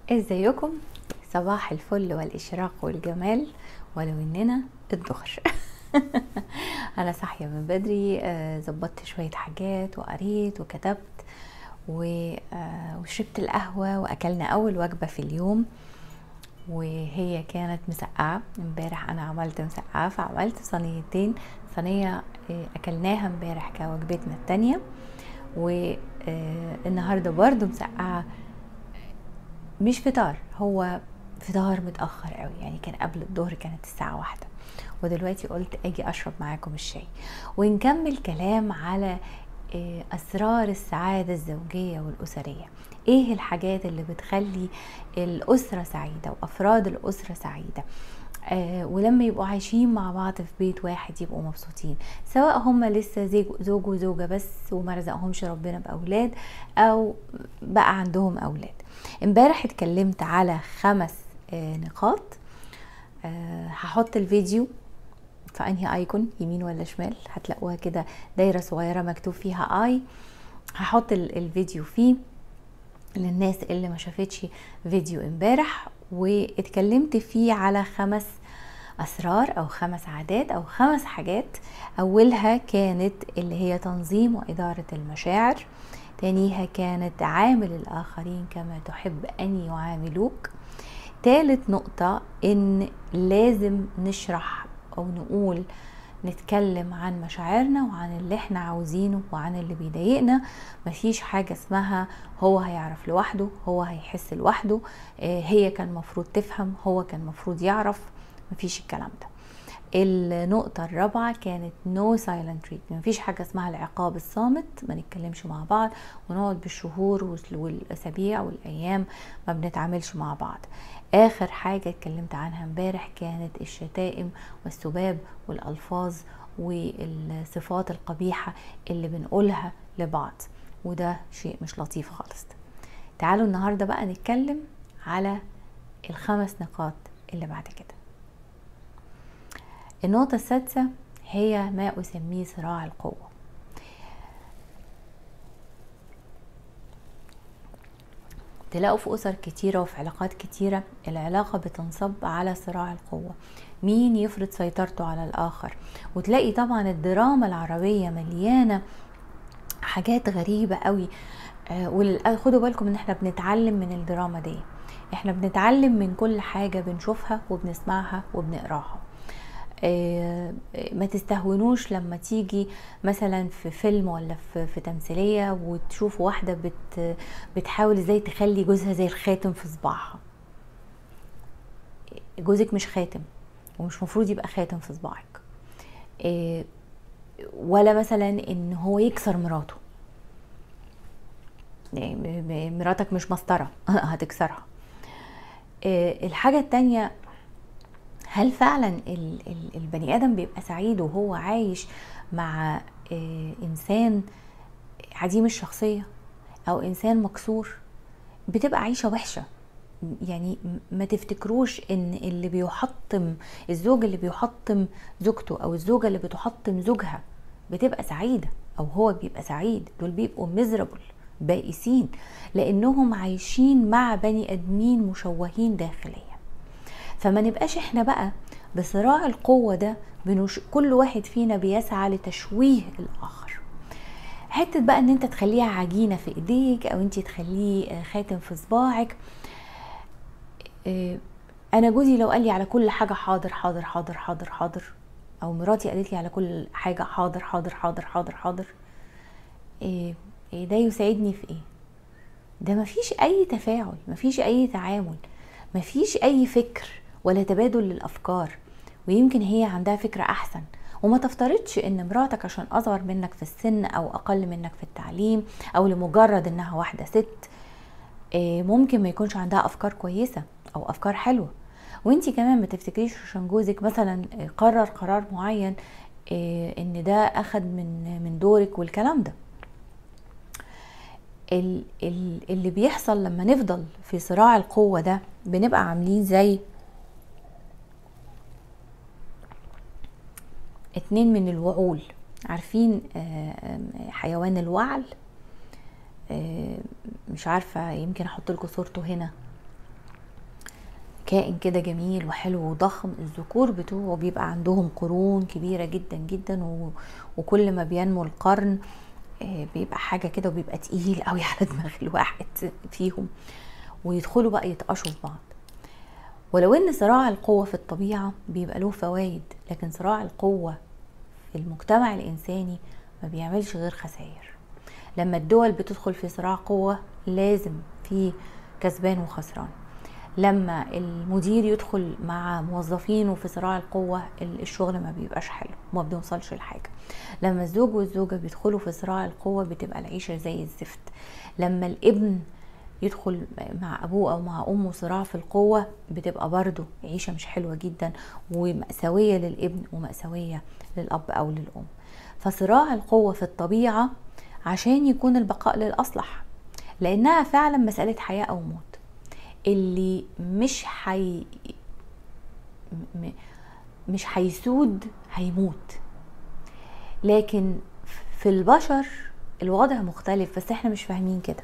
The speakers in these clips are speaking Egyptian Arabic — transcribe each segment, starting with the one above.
ازيكم صباح الفل والاشراق والجمال ولو اننا الظهر انا صاحيه من بدري آه، ظبطت شويه حاجات وقريت وكتبت و- آه، وشربت القهوه واكلنا اول وجبه في اليوم وهي كانت مسقعه امبارح انا عملت مسقعه فعملت صينيتين صينيه آه، اكلناها امبارح كوجبتنا التانية والنهارده برضو مسقعه مش فطار هو فطار متأخر قوي يعني كان قبل الظهر كانت الساعة واحدة ودلوقتي قلت اجي اشرب معاكم الشاي ونكمل كلام على آه، اسرار السعادة الزوجية والاسرية ايه الحاجات اللي بتخلي الاسرة سعيدة وافراد الاسرة سعيدة آه ولما يبقوا عايشين مع بعض في بيت واحد يبقوا مبسوطين سواء هم لسه زيج- زوج وزوجة بس وما رزقهمش ربنا بأولاد أو بقى عندهم أولاد امبارح اتكلمت على خمس آه نقاط آه هحط الفيديو في انهي ايكون يمين ولا شمال هتلاقوها كده دايره صغيره مكتوب فيها اي هحط ال- الفيديو فيه للناس اللي ما شافتش فيديو امبارح واتكلمت فيه على خمس اسرار او خمس عادات او خمس حاجات اولها كانت اللي هي تنظيم واداره المشاعر تانيها كانت عامل الاخرين كما تحب ان يعاملوك تالت نقطة ان لازم نشرح او نقول نتكلم عن مشاعرنا وعن اللي احنا عاوزينه وعن اللي بيضايقنا مفيش حاجة اسمها هو هيعرف لوحده هو هيحس لوحده آه، هي كان مفروض تفهم هو كان مفروض يعرف مفيش الكلام ده النقطة الرابعة كانت نو سايلنت treatment مفيش حاجة اسمها العقاب الصامت ما نتكلمش مع بعض ونقعد بالشهور وال- والأسابيع والأيام ما بنتعاملش مع بعض آخر حاجة اتكلمت عنها امبارح كانت الشتائم والسباب والألفاظ والصفات القبيحة اللي بنقولها لبعض وده شيء مش لطيف خالص تعالوا النهاردة بقى نتكلم على الخمس نقاط اللي بعد كده النقطة السادسة هي ما أسميه صراع القوة تلاقوا في أسر كتيرة وفي علاقات كتيرة العلاقة بتنصب على صراع القوة مين يفرض سيطرته على الآخر وتلاقي طبعا الدراما العربية مليانة حاجات غريبة قوي آه، وللأ- خدوا بالكم ان احنا بنتعلم من الدراما دي احنا بنتعلم من كل حاجة بنشوفها وبنسمعها وبنقراها آه، ما تستهونوش لما تيجي مثلا في فيلم ولا في, في تمثيلية وتشوف واحدة بت بتحاول ازاي تخلي جوزها زي الخاتم في صباعها جوزك مش خاتم ومش مفروض يبقى خاتم في صباعك آه، ولا مثلا ان هو يكسر مراته يعني م- م- مراتك مش مسطرة هتكسرها آه، الحاجة التانية هل فعلا ال- ال- البني ادم بيبقى سعيد وهو عايش مع آه، انسان عديم الشخصيه او انسان مكسور بتبقى عيشه وحشه يعني م- ما تفتكروش ان اللي بيحطم الزوج اللي بيحطم زوجته او الزوجه اللي بتحطم زوجها بتبقى سعيده او هو بيبقى سعيد دول بيبقوا ميزربل بائسين لانهم عايشين مع بني ادمين مشوهين داخليا فما نبقاش احنا بقى بصراع القوة ده بنش... كل واحد فينا بيسعى لتشويه الآخر حتة بقى ان انت تخليها عجينة في ايديك او انت تخليه آه، خاتم في صباعك آه، انا جوزي لو قال لي على كل حاجة حاضر حاضر حاضر حاضر حاضر او مراتي قالت لي على كل حاجة حاضر حاضر حاضر حاضر حاضر إيه إيه ده يساعدني في ايه ده مفيش اي تفاعل مفيش اي تعامل مفيش اي فكر ولا تبادل للافكار ويمكن هي عندها فكرة احسن وما تفترضش ان مراتك عشان اصغر منك في السن او اقل منك في التعليم او لمجرد انها واحدة ست إيه، ممكن ما يكونش عندها افكار كويسة او افكار حلوة وانتي كمان ما تفتكريش عشان جوزك مثلا قرر قرار معين إيه، ان ده اخد من من دورك والكلام ده ال- ال- اللي بيحصل لما نفضل في صراع القوة ده بنبقى عاملين زي اتنين من الوعول عارفين آه، آه، حيوان الوعل آه، مش عارفة يمكن احط لكم صورته هنا كائن كده جميل وحلو وضخم الذكور بتوعه بيبقى عندهم قرون كبيره جدا جدا وكل ما بينمو القرن آه، بيبقى حاجه كده وبيبقى تقيل قوي على دماغ الواحد فيهم ويدخلوا بقى يتقشوا في بعض ولو ان صراع القوه في الطبيعه بيبقى له فوائد لكن صراع القوه في المجتمع الانساني ما بيعملش غير خسائر لما الدول بتدخل في صراع قوه لازم في كسبان وخسران لما المدير يدخل مع موظفينه في صراع القوة الشغل ما بيبقاش حلو ما بنوصلش لحاجة لما الزوج والزوجة بيدخلوا في صراع القوة بتبقى العيشة زي الزفت لما الابن يدخل مع ابوه او مع امه صراع في القوة بتبقى برضه عيشة مش حلوة جدا ومأساوية للابن ومأساوية للاب او للام فصراع القوة في الطبيعة عشان يكون البقاء للأصلح لأنها فعلا مسألة حياة أو موت اللي مش حي مش هيسود هيموت لكن في البشر الوضع مختلف بس احنا مش فاهمين كده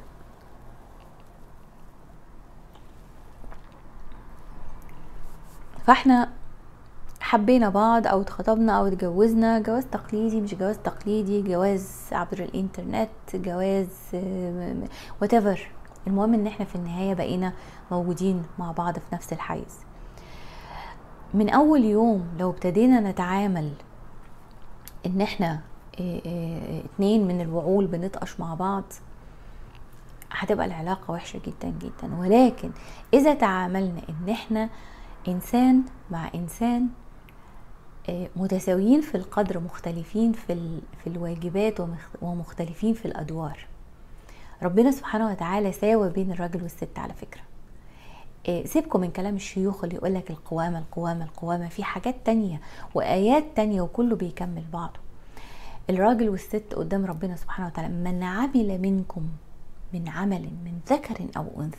فاحنا حبينا بعض او اتخطبنا او اتجوزنا جواز تقليدي مش جواز تقليدي جواز عبر الانترنت جواز whatever المهم ان احنا في النهايه بقينا موجودين مع بعض في نفس الحيز من اول يوم لو ابتدينا نتعامل ان احنا اه اه اتنين من الوعول بنطقش مع بعض هتبقى العلاقة وحشة جدا جدا ولكن إذا تعاملنا إن إحنا إنسان مع إنسان اه متساويين في القدر مختلفين في, في الواجبات ومختلفين في الأدوار ربنا سبحانه وتعالى ساوى بين الراجل والست على فكرة إيه، سيبكم من كلام الشيوخ اللي يقولك القوامة القوامة القوامة في حاجات تانية وآيات تانية وكله بيكمل بعضه الراجل والست قدام ربنا سبحانه وتعالى من عمل منكم من عمل من ذكر أو أنثى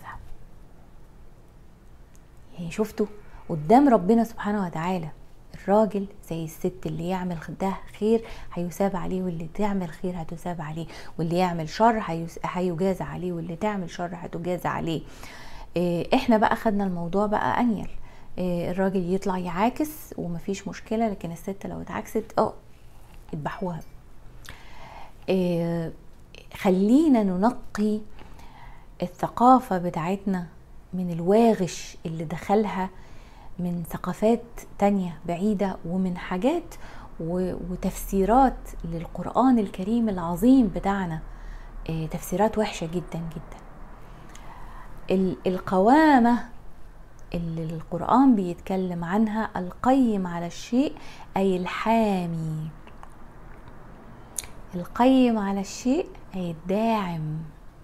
يعني شفتوا قدام ربنا سبحانه وتعالى الراجل زي الست اللي يعمل ده خير هيثاب عليه واللي تعمل خير هتثاب عليه واللي يعمل شر هيجازى عليه واللي تعمل شر هتجازى عليه إيه، احنا بقى خدنا الموضوع بقى انيل إيه، الراجل يطلع يعاكس ومفيش مشكله لكن الست لو اتعكست اه اذبحوها إيه، خلينا ننقي الثقافه بتاعتنا من الواغش اللي دخلها من ثقافات تانية بعيدة ومن حاجات وتفسيرات للقرآن الكريم العظيم بتاعنا آه، تفسيرات وحشة جدا جدا القوامة اللي القرآن بيتكلم عنها القيم على الشيء أي الحامي القيم على الشيء أي الداعم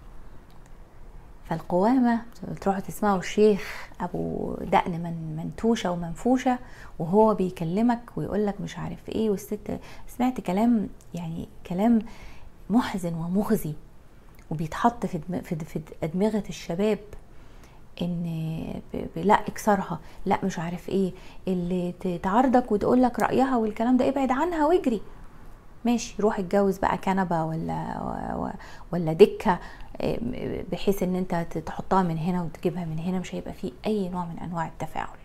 فالقوامة تروحوا تسمعوا الشيخ أبو دقن من منتوشة ومنفوشة وهو بيكلمك ويقولك مش عارف ايه والست سمعت كلام يعني كلام محزن ومخزي وبيتحط في في أدمغة الشباب ان لا اكسرها لا مش عارف ايه اللي تعارضك وتقول لك رايها والكلام ده ابعد عنها واجري ماشي روح اتجوز بقى كنبه ولا ولا دكه بحيث ان انت تحطها من هنا وتجيبها من هنا مش هيبقى فيه اي نوع من انواع التفاعل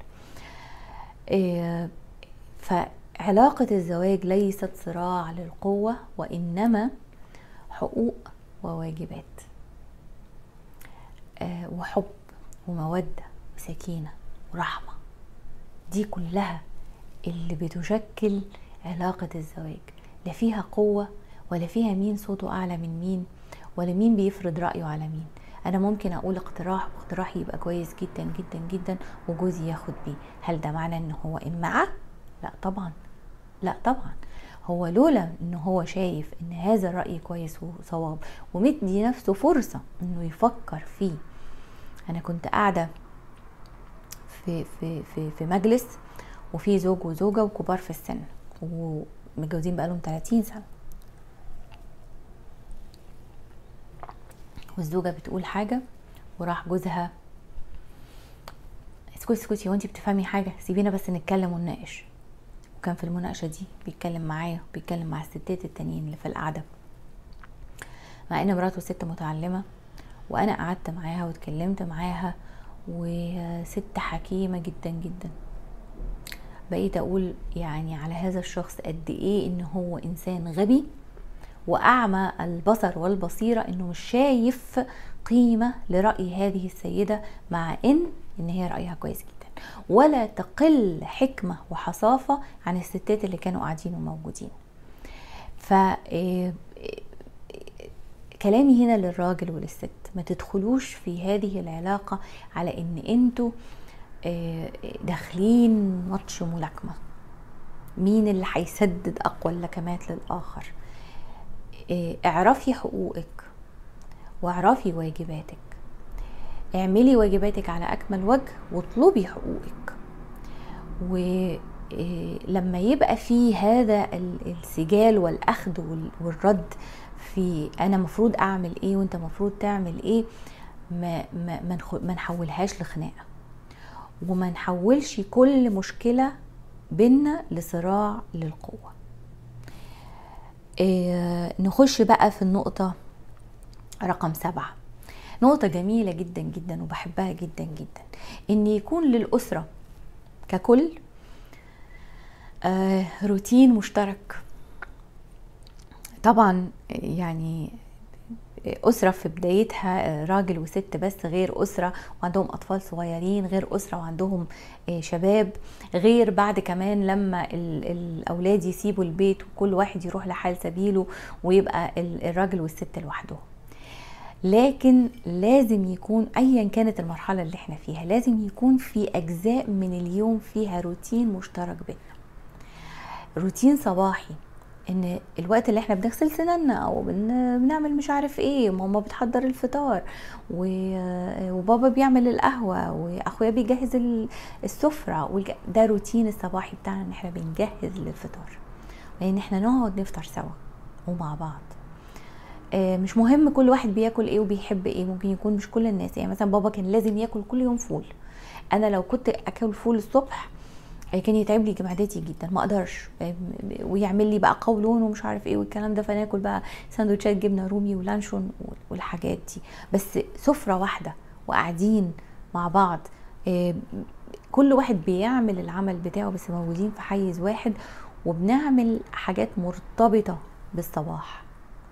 فعلاقة الزواج ليست صراع للقوة وإنما حقوق وواجبات آه، وحب ومودة وسكينة ورحمة دي كلها اللي بتشكل علاقة الزواج لا فيها قوة ولا فيها مين صوته أعلى من مين ولا مين بيفرض رأيه على مين أنا ممكن أقول اقتراح واقتراحي يبقى كويس جدا جدا جدا وجوزي ياخد بيه هل ده معنى إن هو إمعة؟ لا طبعا لا طبعا هو لولا ان هو شايف ان هذا الرأي كويس وصواب ومدي نفسه فرصة انه يفكر فيه انا كنت قاعدة في في في في مجلس وفي زوج وزوجة وكبار في السن ومتجوزين بقالهم 30 سنة والزوجة بتقول حاجة وراح جوزها اسكتي اسكتي هو انت بتفهمي حاجة سيبينا بس نتكلم ونناقش وكان في المناقشة دي بيتكلم معايا بيتكلم مع الستات التانيين اللي في القعدة مع ان مراته ست متعلمة وانا قعدت معاها واتكلمت معاها وست حكيمة جدا جدا بقيت اقول يعني على هذا الشخص قد ايه ان هو انسان غبي واعمى البصر والبصيره انه مش شايف قيمه لراي هذه السيده مع ان ان هي رايها كويس جدا ولا تقل حكمه وحصافه عن الستات اللي كانوا قاعدين وموجودين ف كلامي هنا للراجل وللست ما تدخلوش في هذه العلاقه على ان انتوا داخلين ماتش ملاكمه مين اللي هيسدد اقوى اللكمات للاخر اعرفي حقوقك واعرفي واجباتك اعملي واجباتك على اكمل وجه واطلبي حقوقك ولما يبقى في هذا السجال والاخذ والرد في انا مفروض اعمل ايه وانت مفروض تعمل ايه ما ما ما نحولهاش لخناقه وما نحولش كل مشكله بينا لصراع للقوه إيه نخش بقى في النقطه رقم سبعة نقطة جميلة جدا جدا وبحبها جدا جدا ان يكون للأسرة ككل آه روتين مشترك طبعا يعني أسرة في بدايتها راجل وست بس غير أسرة وعندهم أطفال صغيرين غير أسرة وعندهم شباب غير بعد كمان لما الأولاد يسيبوا البيت وكل واحد يروح لحال سبيله ويبقى الراجل والست لوحدهم لكن لازم يكون ايا كانت المرحله اللي احنا فيها لازم يكون في اجزاء من اليوم فيها روتين مشترك بينا روتين صباحي ان الوقت اللي احنا بنغسل سناننا او بنعمل مش عارف ايه ماما بتحضر الفطار وبابا بيعمل القهوه واخويا بيجهز السفره ده روتين الصباحي بتاعنا ان احنا بنجهز للفطار لان احنا نقعد نفطر سوا ومع بعض مش مهم كل واحد بياكل ايه وبيحب ايه ممكن يكون مش كل الناس يعني مثلا بابا كان لازم ياكل كل يوم فول انا لو كنت اكل فول الصبح كان يتعب لي معدتي جدا ما اقدرش ويعمل لي بقى قولون ومش عارف ايه والكلام ده فناكل بقى سندوتشات جبنه رومي ولانشون والحاجات دي بس سفره واحده وقاعدين مع بعض كل واحد بيعمل العمل بتاعه بس موجودين في حيز واحد وبنعمل حاجات مرتبطه بالصباح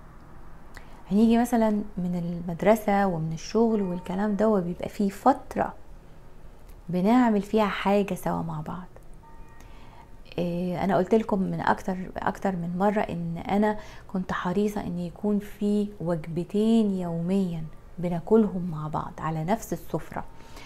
هنيجي مثلا من المدرسة ومن الشغل والكلام ده وبيبقى فيه فترة بنعمل فيها حاجة سوا مع بعض إيه انا قلت لكم من اكتر اكتر من مرة ان انا كنت حريصة ان يكون في وجبتين يوميا بناكلهم مع بعض على نفس السفرة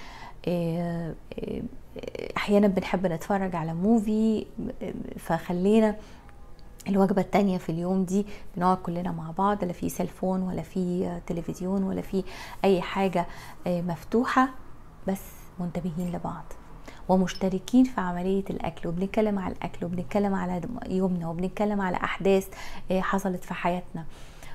إيه إيه احيانا بنحب نتفرج على موفي فخلينا الوجبة التانية في اليوم دي بنقعد كلنا مع بعض لا في سيلفون ولا في تلفزيون ولا في أي حاجة مفتوحة بس منتبهين لبعض ومشتركين في عملية الأكل وبنتكلم على الأكل وبنتكلم على يومنا وبنتكلم على أحداث حصلت في حياتنا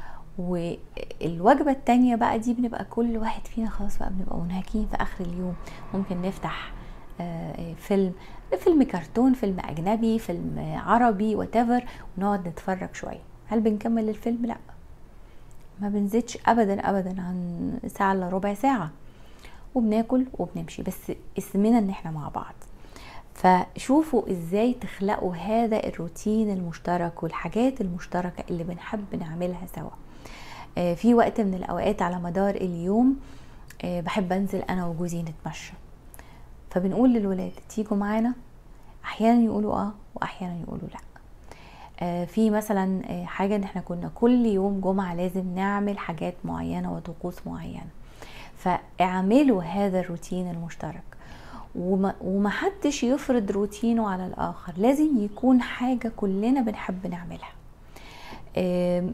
والوجبة التانية بقى دي بنبقى كل واحد فينا خلاص بقى بنبقى منهكين في آخر اليوم ممكن نفتح فيلم فيلم كرتون فيلم اجنبي فيلم عربي واتيفر ونقعد نتفرج شويه هل بنكمل الفيلم لا ما بنزيدش ابدا ابدا عن ساعه الا ربع ساعه وبناكل وبنمشي بس اسمنا ان احنا مع بعض فشوفوا ازاي تخلقوا هذا الروتين المشترك والحاجات المشتركه اللي بنحب نعملها سوا في وقت من الاوقات على مدار اليوم بحب انزل انا وجوزي نتمشى فبنقول للولاد تيجوا معانا احيانا يقولوا اه واحيانا يقولوا لا آه في مثلا آه حاجه ان احنا كنا كل يوم جمعه لازم نعمل حاجات معينه وطقوس معينه فاعملوا هذا الروتين المشترك وما ومحدش يفرض روتينه على الاخر لازم يكون حاجه كلنا بنحب نعملها آه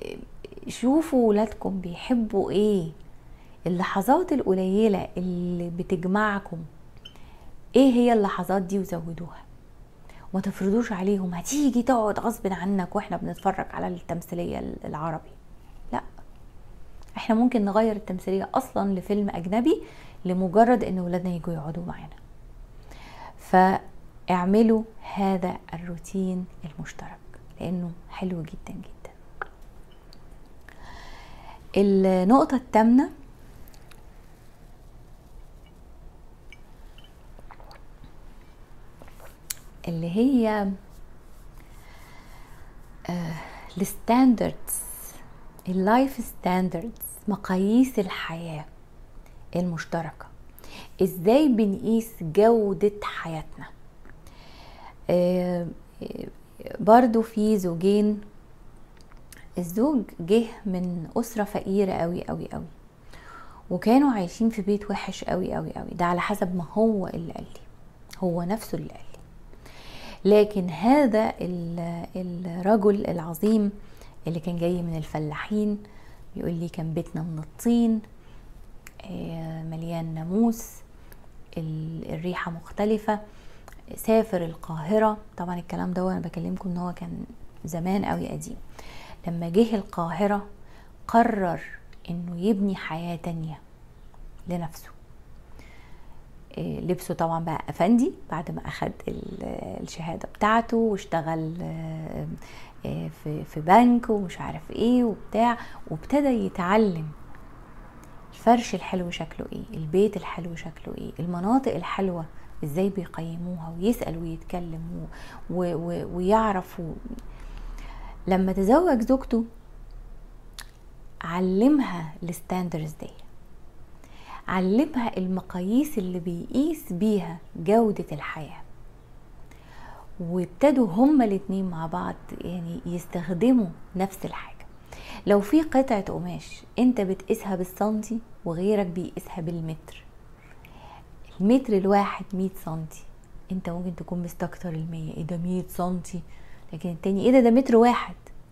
شوفوا ولادكم بيحبوا ايه اللحظات القليله اللي بتجمعكم ايه هي اللحظات دي وزودوها وما تفرضوش عليهم هتيجي تقعد غصب عنك واحنا بنتفرج على التمثيلية العربي لا احنا ممكن نغير التمثيلية اصلا لفيلم اجنبي لمجرد ان ولادنا يجوا يقعدوا معانا فاعملوا هذا الروتين المشترك لانه حلو جدا جدا النقطة الثامنة اللي هي الستاندردز اللايف ستاندردز مقاييس الحياة المشتركة ازاي بنقيس جودة حياتنا آه، برضو في زوجين الزوج جه من أسرة فقيرة قوي قوي قوي وكانوا عايشين في بيت وحش قوي قوي قوي ده على حسب ما هو اللي قال لي هو نفسه اللي قال لي لكن هذا الرجل العظيم اللي كان جاي من الفلاحين بيقول لي كان بيتنا من الطين آه، مليان ناموس الريحة مختلفة سافر القاهرة طبعا الكلام ده انا بكلمكم ان هو كان زمان قوي قديم لما جه القاهرة قرر انه يبني حياة تانية لنفسه آه، لبسه طبعا بقى افندي بعد ما اخد الشهاده بتاعته واشتغل آه، آه، في في بنك ومش عارف ايه وبتاع وابتدى يتعلم الفرش الحلو شكله ايه البيت الحلو شكله ايه المناطق الحلوه ازاي بيقيموها ويسال ويتكلم و و ويعرف و... لما تزوج زوجته علمها الستاندرز دي علمها المقاييس اللي بيقيس بيها جودة الحياة وابتدوا هما الاتنين مع بعض يعني يستخدموا نفس الحاجة لو في قطعة قماش انت بتقيسها بالسنتي وغيرك بيقيسها بالمتر المتر الواحد مية سنتي انت ممكن تكون مستكتر المية ايه ده مية سنتي لكن التاني ايه ده ده متر واحد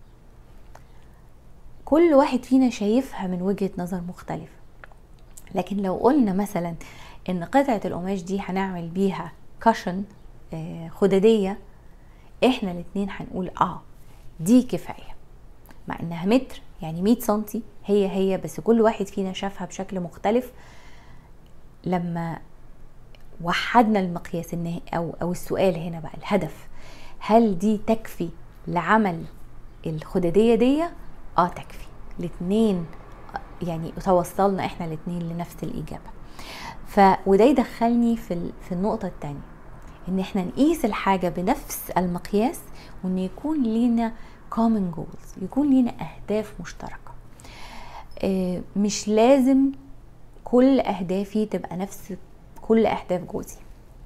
كل واحد فينا شايفها من وجهة نظر مختلفة لكن لو قلنا مثلا ان قطعة القماش دي هنعمل بيها كشن آه، خدادية احنا الاتنين هنقول اه دي كفاية مع انها متر يعني 100 سنتي هي هي بس كل واحد فينا شافها بشكل مختلف لما وحدنا المقياس النهائي او او السؤال هنا بقى الهدف هل دي تكفي لعمل الخداديه دي اه تكفي الاثنين يعني توصلنا احنا الاثنين لنفس الاجابه ف وده يدخلني في في النقطه الثانيه ان احنا نقيس الحاجه بنفس المقياس وان يكون لينا common goals يكون لينا اهداف مشتركه آه، مش لازم كل اهدافي تبقى نفس كل اهداف جوزي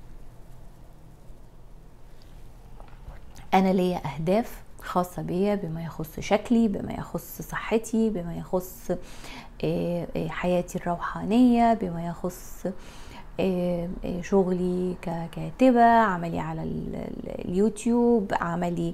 انا ليا اهداف خاصة بيا بما يخص شكلي بما يخص صحتي بما يخص آه، آه، حياتي الروحانية بما يخص آه، شغلي ككاتبة عملي على اليوتيوب عملي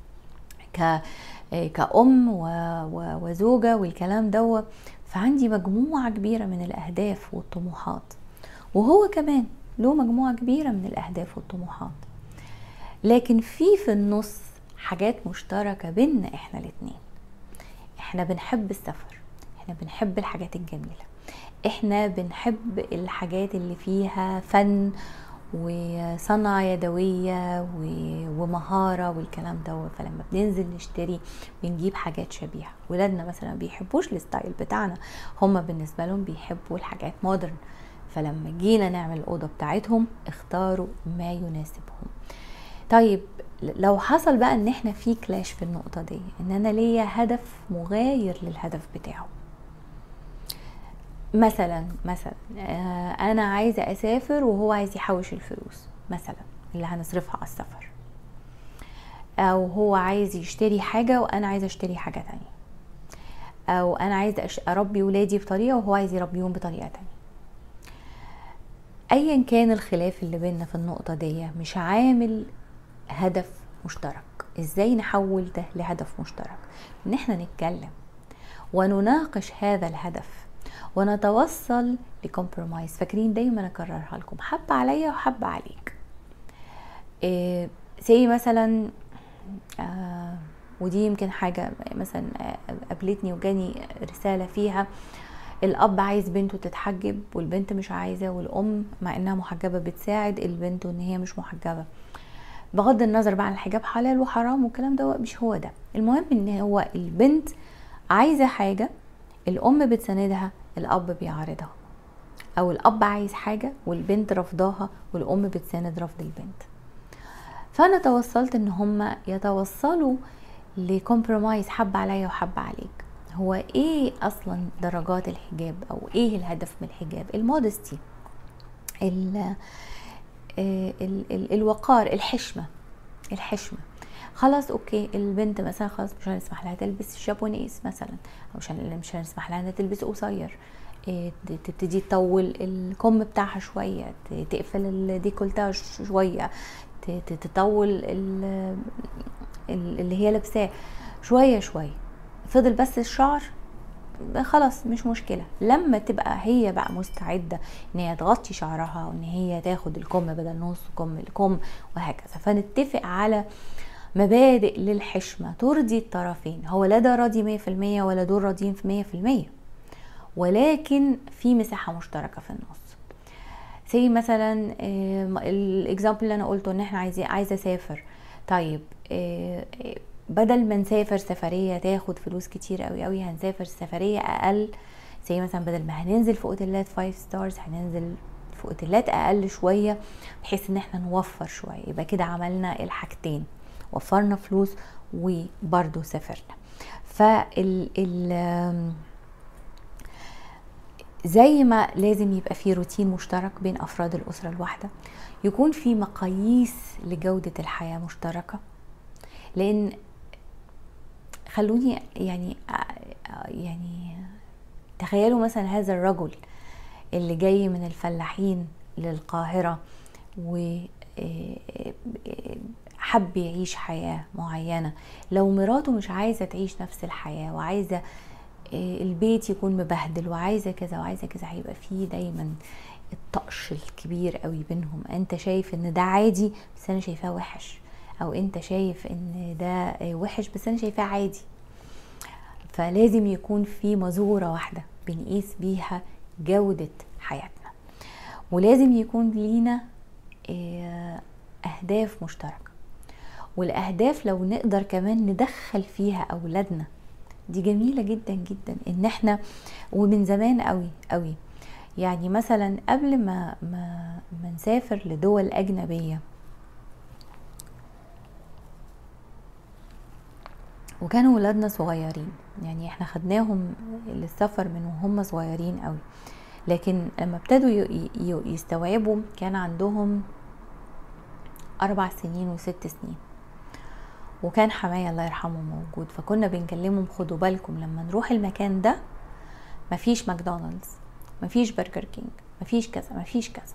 كأم وزوجة والكلام ده فعندي مجموعة كبيرة من الأهداف والطموحات وهو كمان له مجموعة كبيرة من الأهداف والطموحات لكن في في النص حاجات مشتركة بيننا احنا الاتنين احنا بنحب السفر احنا بنحب الحاجات الجميلة احنا بنحب الحاجات اللي فيها فن وصنعة يدوية ومهارة والكلام ده فلما بننزل نشتري بنجيب حاجات شبيهة ولادنا مثلا بيحبوش الستايل بتاعنا هما بالنسبة لهم بيحبوا الحاجات مودرن فلما جينا نعمل الأوضة بتاعتهم اختاروا ما يناسبهم طيب لو حصل بقى ان احنا في كلاش في النقطة دي ان انا ليا هدف مغاير للهدف بتاعه مثلا مثلا آه، انا عايزة اسافر وهو عايز يحوش الفلوس مثلا اللي هنصرفها على السفر او هو عايز يشتري حاجة وانا عايزة اشتري حاجة تانية او انا عايزة اربي ولادي بطريقة وهو عايز يربيهم بطريقة تانية ايا كان الخلاف اللي بينا في النقطة دي مش عامل هدف مشترك ازاي نحول ده لهدف مشترك ان احنا نتكلم ونناقش هذا الهدف ونتوصل لكمبرومايز فاكرين دايما اكررها لكم حب عليا وحب عليك إيه سي مثلا آه ودي يمكن حاجة مثلا قابلتني وجاني رسالة فيها الاب عايز بنته تتحجب والبنت مش عايزة والام مع انها محجبة بتساعد البنت ان هي مش محجبة بغض النظر بقى عن الحجاب حلال وحرام والكلام ده مش هو ده المهم ان هو البنت عايزه حاجه الام بتساندها الاب بيعارضها او الاب عايز حاجه والبنت رفضاها والام بتساند رفض البنت فانا توصلت ان هم يتوصلوا لكومبرومايز حب عليا وحب عليك هو ايه اصلا درجات الحجاب او ايه الهدف من الحجاب المودستي ال ال ال الوقار الحشمه الحشمه خلاص اوكي البنت مثلا خلاص مش هنسمح لها تلبس شابونيز مثلا او مش مش هنسمح لها انها تلبس قصير إيه تبتدي تطول الكم بتاعها شويه تقفل الديكولتاج شويه تطول اللي هي لابساه شويه شويه فضل بس الشعر خلاص مش مشكله لما تبقى هي بقى مستعده ان هي تغطي شعرها وان هي تاخد الكم بدل نص كم الكم وهكذا فنتفق على مبادئ للحشمه ترضي الطرفين هو لا ده راضي 100% ولا دول راضيين في 100% ولكن في مساحه مشتركه في النص زي مثلا الاكزامبل اللي انا قلته ان احنا عايزين عايزه اسافر طيب بدل ما نسافر سفريه تاخد فلوس كتير قوي قوي هنسافر سفريه اقل زي مثلا بدل ما هننزل في اوتيلات فايف ستارز هننزل في اوتيلات اقل شويه بحيث ان احنا نوفر شويه يبقى كده عملنا الحاجتين وفرنا فلوس وبرضه سافرنا فال ال زي ما لازم يبقى في روتين مشترك بين افراد الاسره الواحده يكون في مقاييس لجوده الحياه مشتركه لان خلوني يعني يعني تخيلوا مثلا هذا الرجل اللي جاي من الفلاحين للقاهرة و حب يعيش حياة معينة لو مراته مش عايزة تعيش نفس الحياة وعايزة البيت يكون مبهدل وعايزة كذا وعايزة كذا هيبقى فيه دايما الطقش الكبير قوي بينهم انت شايف ان ده عادي بس انا شايفاه وحش او انت شايف ان ده وحش بس انا شايفاه عادي فلازم يكون في مزورة واحدة بنقيس بيها جودة حياتنا ولازم يكون لينا أهداف مشتركة والأهداف لو نقدر كمان ندخل فيها أولادنا دي جميلة جدا جدا إن احنا ومن زمان قوي قوي يعني مثلا قبل ما ما, ما نسافر لدول أجنبية وكانوا ولادنا صغيرين يعني احنا خدناهم للسفر من وهم صغيرين قوي لكن لما ابتدوا يستوعبوا كان عندهم اربع سنين وست سنين وكان حماية الله يرحمه موجود فكنا بنكلمهم خدوا بالكم لما نروح المكان ده مفيش ماكدونالدز مفيش برجر كينج مفيش كذا مفيش كذا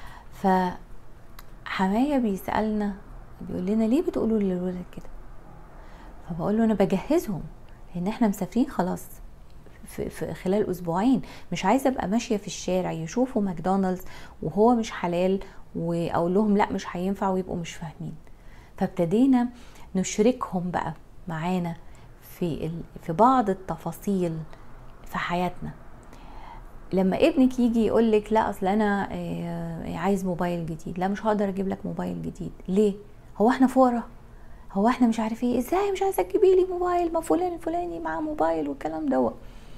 فحماية بيسألنا بيقول لنا ليه بتقولوا للولد كده فبقول له انا بجهزهم لان احنا مسافرين خلاص في, في خلال اسبوعين مش عايزه ابقى ماشيه في الشارع يشوفوا ماكدونالدز وهو مش حلال واقول لهم لا مش هينفع ويبقوا مش فاهمين فابتدينا نشركهم بقى معانا في في بعض التفاصيل في حياتنا لما ابنك يجي يقول لك لا اصل انا عايز موبايل جديد لا مش هقدر اجيب لك موبايل جديد ليه هو احنا فقراء هو احنا مش عارف ايه ازاي مش عايزه تجيبي لي موبايل ما فلان الفلاني معاه موبايل والكلام دوت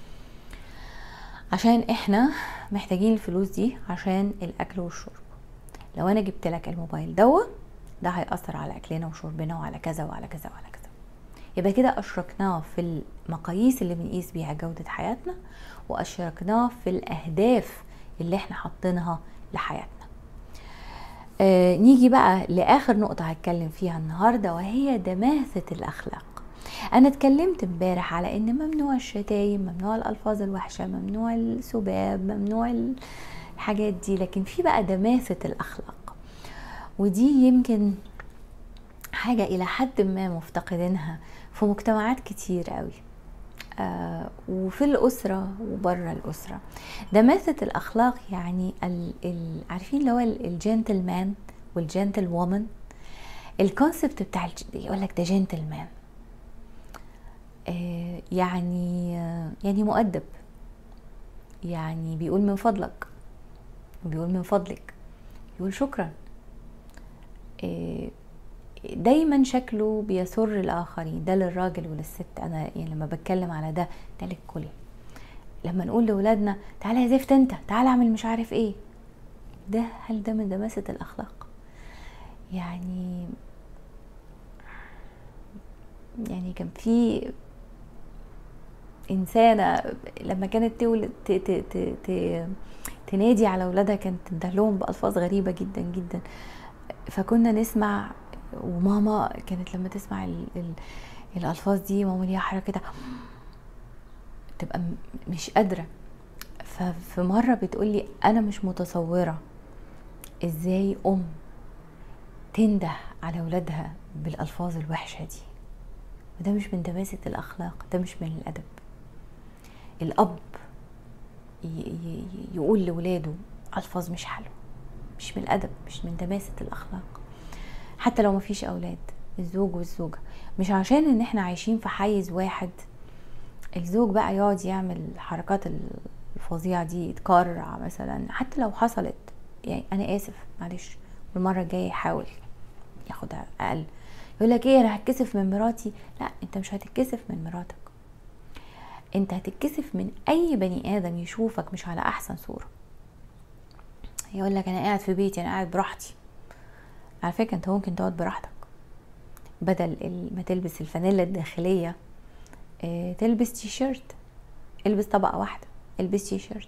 عشان احنا محتاجين الفلوس دي عشان الاكل والشرب لو انا جبت لك الموبايل دوت ده هيأثر على اكلنا وشربنا وعلى كذا وعلى كذا وعلى كذا يبقى كده اشركناه في المقاييس اللي بنقيس بيها جودة حياتنا واشركناه في الاهداف اللي احنا حاطينها لحياتنا آه نيجي بقى لاخر نقطة هتكلم فيها النهاردة وهي دماثة الاخلاق انا اتكلمت امبارح على ان ممنوع الشتايم ممنوع الالفاظ الوحشة ممنوع السباب ممنوع الحاجات دي لكن في بقى دماثة الاخلاق ودي يمكن حاجة إلى حد ما مفتقدينها في مجتمعات كتير قوي آه وفي الأسرة وبره الأسرة دماثة الأخلاق يعني ال ال عارفين اللي هو الجنتل مان والجنتل وومن الكونسبت بتاع يقول لك ده جنتل مان آه يعني آه يعني مؤدب يعني بيقول من فضلك بيقول من فضلك بيقول شكرا آه دايما شكله بيسر الاخرين ده للراجل وللست انا يعني لما بتكلم على ده ده للكل لما نقول لاولادنا تعالى يا زفت انت تعالى اعمل مش عارف ايه ده هل ده من دماسه الاخلاق يعني يعني كان في انسانه لما كانت تولد ت- ت- ت- ت- تنادي على اولادها كانت تندهلهم بالفاظ غريبه جدا جدا فكنا نسمع وماما كانت لما تسمع ال ال الالفاظ دي ماما ليها حركه كده تبقى م- مش قادره ففي مره بتقولي انا مش متصوره ازاي ام تنده على اولادها بالالفاظ الوحشه دي وده مش من دماسه الاخلاق ده مش من الادب الاب ي- ي- يقول لولاده الفاظ مش حلوه مش من الادب مش من دماسه الاخلاق حتى لو مفيش اولاد الزوج والزوجه مش عشان ان احنا عايشين في حيز واحد الزوج بقى يقعد يعمل الحركات الفظيعه دي يتكرع مثلا حتى لو حصلت يعني انا اسف معلش والمره الجايه يحاول ياخدها اقل يقول لك ايه انا هتكسف من مراتي لا انت مش هتتكسف من مراتك انت هتتكسف من اي بني ادم يشوفك مش على احسن صوره يقول لك انا قاعد في بيتي انا قاعد براحتي على فكره انت ممكن تقعد براحتك بدل ال- ما تلبس الفانيلا الداخليه اه تلبس تي شيرت البس طبقه واحده البس تي شيرت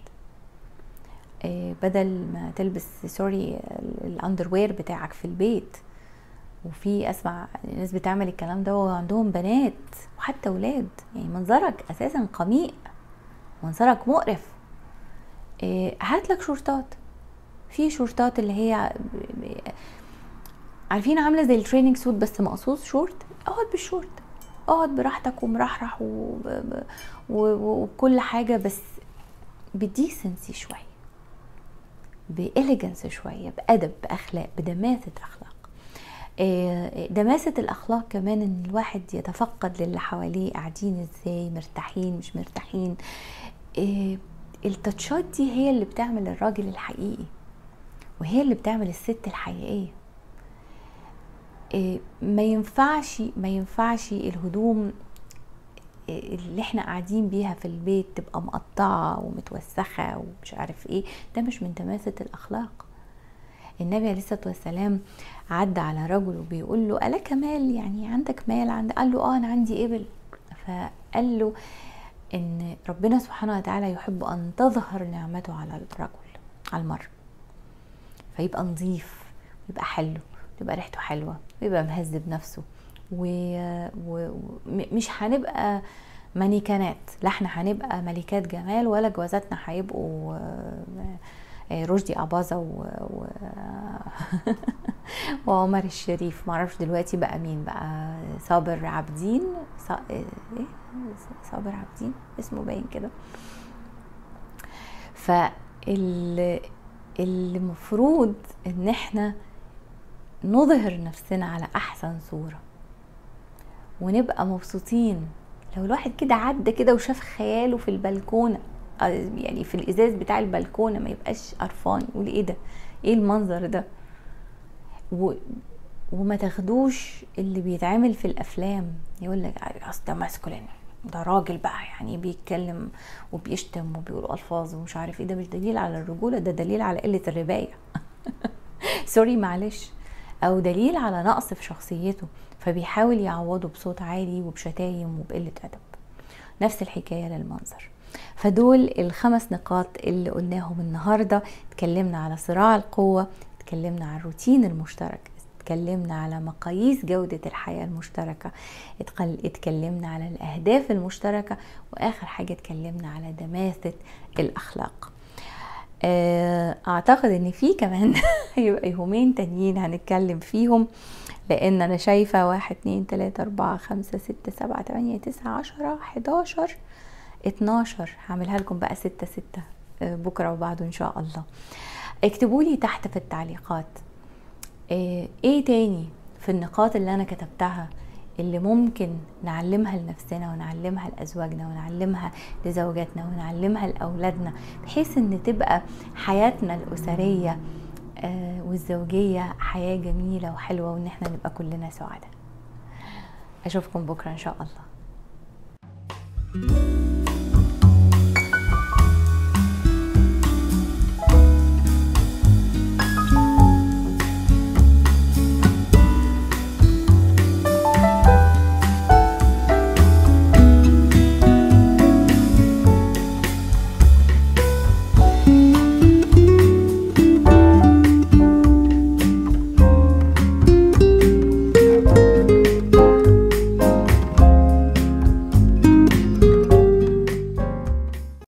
اه بدل ما تلبس سوري الاندروير بتاعك في البيت وفي اسمع ناس بتعمل الكلام ده وعندهم بنات وحتى ولاد يعني منظرك اساسا قميء منظرك مقرف إيه، هات لك شورتات في شورتات اللي هي ب- ب- عارفين عامله زي التريننج سوت بس مقصوص شورت اقعد بالشورت اقعد براحتك ومرحرح وب- ب- و- و- وبكل حاجه بس بديسنسي شويه بإليجنس شويه بادب باخلاق بدماثه اخلاق آه، دماسة الأخلاق كمان إن الواحد يتفقد للي حواليه قاعدين إزاي مرتاحين مش مرتاحين آه، التاتشات دي هي اللي بتعمل الراجل الحقيقي وهي اللي بتعمل الست الحقيقية آه، ما ينفعش ما ينفعش الهدوم آه، اللي احنا قاعدين بيها في البيت تبقى مقطعة ومتوسخة ومش عارف ايه ده مش من دماسة الأخلاق النبي عليه الصلاه والسلام عدى على رجل وبيقول له ألك مال يعني عندك مال عند قال له اه انا عندي ابل فقال له ان ربنا سبحانه وتعالى يحب ان تظهر نعمته على الرجل على المرء فيبقى نظيف ويبقى حلو ويبقى ريحته حلوه ويبقى مهذب نفسه ومش هنبقى مانيكانات لا احنا هنبقى ملكات جمال ولا جوازاتنا هيبقوا آه، آه، رشدي أباظة و... و... وعمر الشريف معرفش دلوقتي بقى مين بقى صابر عابدين صا... ايه صابر عابدين اسمه باين كده فال المفروض ان احنا نظهر نفسنا على احسن صورة ونبقى مبسوطين لو الواحد كده عدى كده وشاف خياله في البلكونه آه، يعني في الازاز بتاع البلكونه ما يبقاش قرفان يقول ايه ده ايه المنظر ده و... وما تاخدوش اللي بيتعمل في الافلام يقول لك اصل ده ماسكولين ده راجل بقى يعني بيتكلم وبيشتم وبيقول الفاظ ومش عارف ايه ده مش دليل على الرجوله ده دليل على قله الربايه سوري معلش او دليل على نقص في شخصيته فبيحاول يعوضه بصوت عالي وبشتايم وبقله ادب نفس الحكايه للمنظر فدول الخمس نقاط اللي قلناهم النهارده اتكلمنا على صراع القوه اتكلمنا على الروتين المشترك اتكلمنا على مقاييس جودة الحياة المشتركة اتقل- اتكلمنا على الأهداف المشتركة وآخر حاجة اتكلمنا على دماثة الأخلاق آه، أعتقد إن في كمان هيبقى يومين تانيين هنتكلم فيهم لأن أنا شايفة واحد اتنين تلاتة أربعة خمسة ستة سبعة تمانية تسعة عشرة حداشر اتناشر هعملها لكم بقى ستة ستة آه، بكرة وبعده إن شاء الله اكتبوا لي تحت في التعليقات آه، ايه تاني في النقاط اللي انا كتبتها اللي ممكن نعلمها لنفسنا ونعلمها لازواجنا ونعلمها لزوجاتنا ونعلمها لاولادنا بحيث ان تبقى حياتنا الاسريه آه، والزوجيه حياه جميله وحلوه وان احنا نبقى كلنا سعداء اشوفكم بكره ان شاء الله